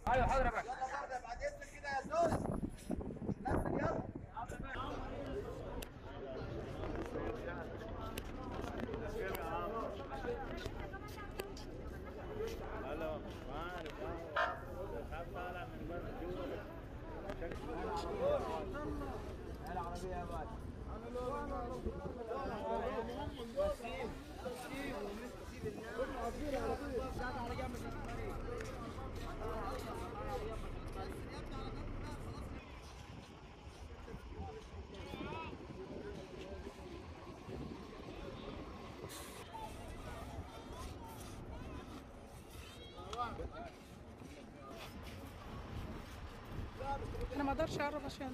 انا ما اقدرش اقرب عشان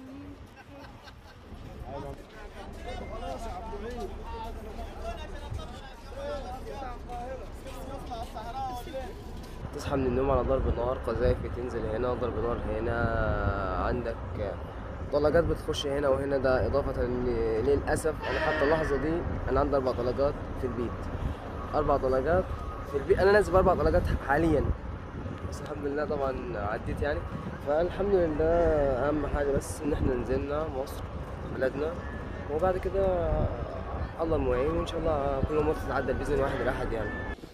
تصحى من النوم على ضرب نار قذائف تنزل هنا ضرب نار هنا عندك طلقات بتخش هنا وهنا ده إضافة ل- للأسف أنا حتى اللحظة دي أنا عندي أربع طلقات في البيت أربع طلقات في البيت أنا نازل بأربع طلقات حاليا بس الحمد لله طبعا عديت يعني فالحمد لله أهم حاجة بس إن إحنا نزلنا مصر بلدنا وبعد كده الله المعين وإن شاء الله كل أمور تتعدل بإذن واحد الأحد يعني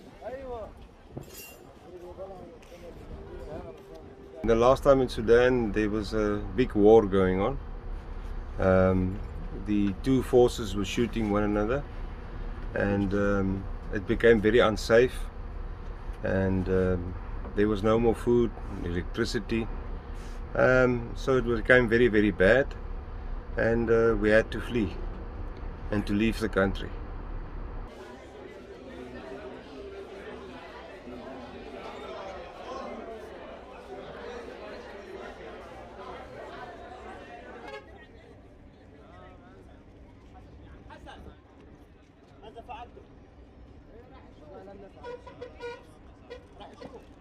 The last time in Sudan, there was a big war going on. Um, the two forces were shooting one another, and um, it became very unsafe. And um, there was no more food, electricity, um, so it became very, very bad. And uh, we had to flee and to leave the country. ماذا فعلتم؟